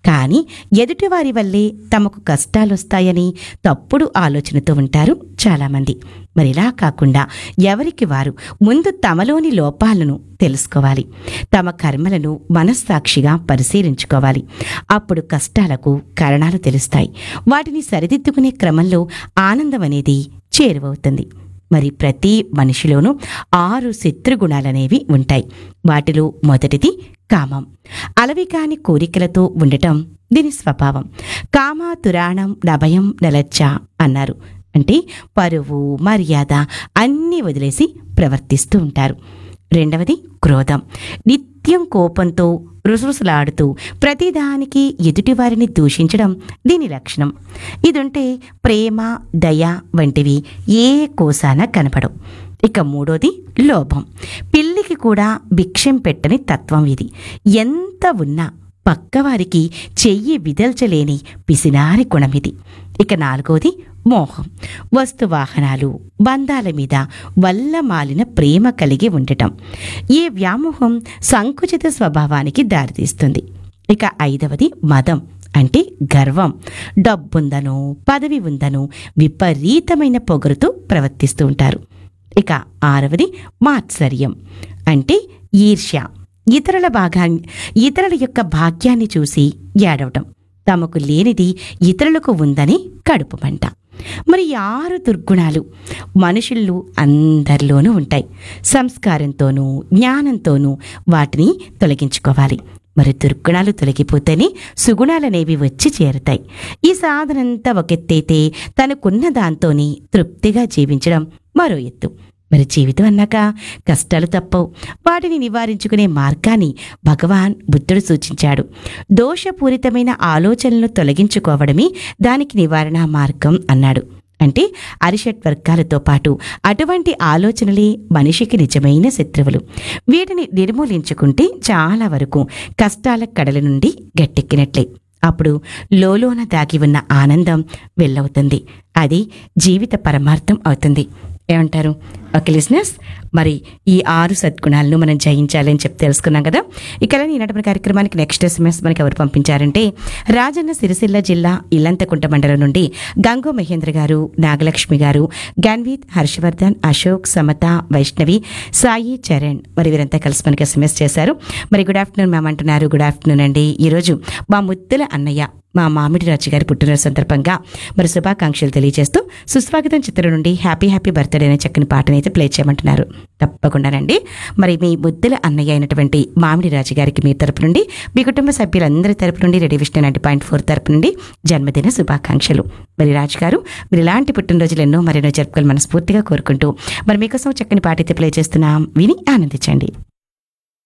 కానీ ఎదుటివారి వల్లే తమకు కష్టాలొస్తాయని తప్పుడు ఆలోచనతో ఉంటారు చాలామంది మరి ఇలా కాకుండా ఎవరికి వారు ముందు తమలోని లోపాలను తెలుసుకోవాలి తమ కర్మలను మనస్సాక్షిగా పరిశీలించుకోవాలి అప్పుడు కష్టాలకు కారణాలు తెలుస్తాయి వాటిని సరిదిద్దుకునే క్రమంలో ఆనందం అనేది చేరువవుతుంది మరి ప్రతి మనిషిలోనూ ఆరు శత్రుగుణాలనేవి ఉంటాయి వాటిలో మొదటిది కామం అలవి కాని కోరికలతో ఉండటం దీని స్వభావం కామాతురాణం నభయం నలచ్చ అన్నారు అంటే పరువు మర్యాద అన్నీ వదిలేసి ప్రవర్తిస్తూ ఉంటారు రెండవది క్రోధం నిత్యం కోపంతో రుసరుసలాడుతూ ప్రతిదానికి ఎదుటివారిని దూషించడం దీని లక్షణం ఇదుంటే ప్రేమ దయ వంటివి ఏ కోసాన కనపడవు ఇక మూడోది లోభం పిల్లికి కూడా భిక్షం పెట్టని తత్వం ఇది ఎంత ఉన్నా పక్కవారికి చెయ్యి విదల్చలేని పిసినారి గుణమిది ఇక నాలుగోది మోహం వస్తు వాహనాలు బంధాల మీద వల్ల మాలిన ప్రేమ కలిగి ఉండటం ఈ వ్యామోహం సంకుచిత స్వభావానికి దారితీస్తుంది ఇక ఐదవది మదం అంటే గర్వం డబ్బుందనో పదవి ఉందనో విపరీతమైన పొగరుతో ప్రవర్తిస్తూ ఉంటారు ఇక ఆరవది మాత్సర్యం అంటే ఈర్ష్య ఇతరుల భాగాన్ని ఇతరుల యొక్క భాగ్యాన్ని చూసి ఏడవటం తమకు లేనిది ఇతరులకు ఉందని కడుపు మంట మరి ఈ ఆరు దుర్గుణాలు మనుషుల్లో అందరిలోనూ ఉంటాయి సంస్కారంతోనూ జ్ఞానంతోనూ వాటిని తొలగించుకోవాలి మరి దుర్గుణాలు తొలగిపోతేనే సుగుణాలనేవి వచ్చి చేరుతాయి ఈ సాధనంతా ఒకెత్తైతే తనకున్న దాంతోనే తృప్తిగా జీవించడం మరో ఎత్తు మరి జీవితం అన్నాక కష్టాలు తప్పవు వాటిని నివారించుకునే మార్గాన్ని భగవాన్ బుద్ధుడు సూచించాడు దోషపూరితమైన ఆలోచనలను తొలగించుకోవడమే దానికి నివారణ మార్గం అన్నాడు అంటే అరిషట్ వర్గాలతో పాటు అటువంటి ఆలోచనలే మనిషికి నిజమైన శత్రువులు వీటిని నిర్మూలించుకుంటే చాలా వరకు కష్టాల కడల నుండి గట్టెక్కినట్లే అప్పుడు లోలోన దాగి ఉన్న ఆనందం వెళ్ళవుతుంది అది జీవిత పరమార్థం అవుతుంది ఏమంటారు ఓకే లిసినర్స్ మరి ఈ ఆరు సద్గుణాలను మనం జయించాలని చెప్పి తెలుసుకున్నాం కదా ఇక ఈనాటి కార్యక్రమానికి నెక్స్ట్ ఎస్ఎంఎస్ మనకి ఎవరు పంపించారంటే రాజన్న సిరిసిల్ల జిల్లా ఇల్లంతకుంట మండలం నుండి గంగో మహేంద్ర గారు నాగలక్ష్మి గారు గన్వీత్ హర్షవర్ధన్ అశోక్ సమత వైష్ణవి సాయి చరణ్ మరి వీరంతా కలిసి మనకి ఎస్ఎంఎస్ చేశారు మరి గుడ్ ఆఫ్టర్నూన్ మ్యామ్ అంటున్నారు గుడ్ ఆఫ్టర్నూన్ అండి ఈరోజు మా ముద్దుల అన్నయ్య మా మామిడి రాజు గారి పుట్టినరోజు సందర్భంగా మరి శుభాకాంక్షలు తెలియజేస్తూ సుస్వాగతం చిత్రం నుండి హ్యాపీ హ్యాపీ బర్త్డే అనే చక్కని పాటని అయితే ప్లే చేయమంటున్నారు తప్పకుండానండి మరి మీ బుద్ధుల అన్నయ్య అయినటువంటి మామిడి రాజు గారికి మీ తరపు నుండి మీ కుటుంబ సభ్యులందరి తరపు నుండి రెడీ విష్ణు నైన్టీ పాయింట్ ఫోర్ తరపు నుండి జన్మదిన శుభాకాంక్షలు మరి రాజు గారు మీరు ఇలాంటి పుట్టినరోజులు ఎన్నో మరెన్నో జరుపుకోవాలి మనస్ఫూర్తిగా కోరుకుంటూ మరి మీకోసం చక్కని పాట అయితే ప్లే చేస్తున్నాం విని ఆనందించండి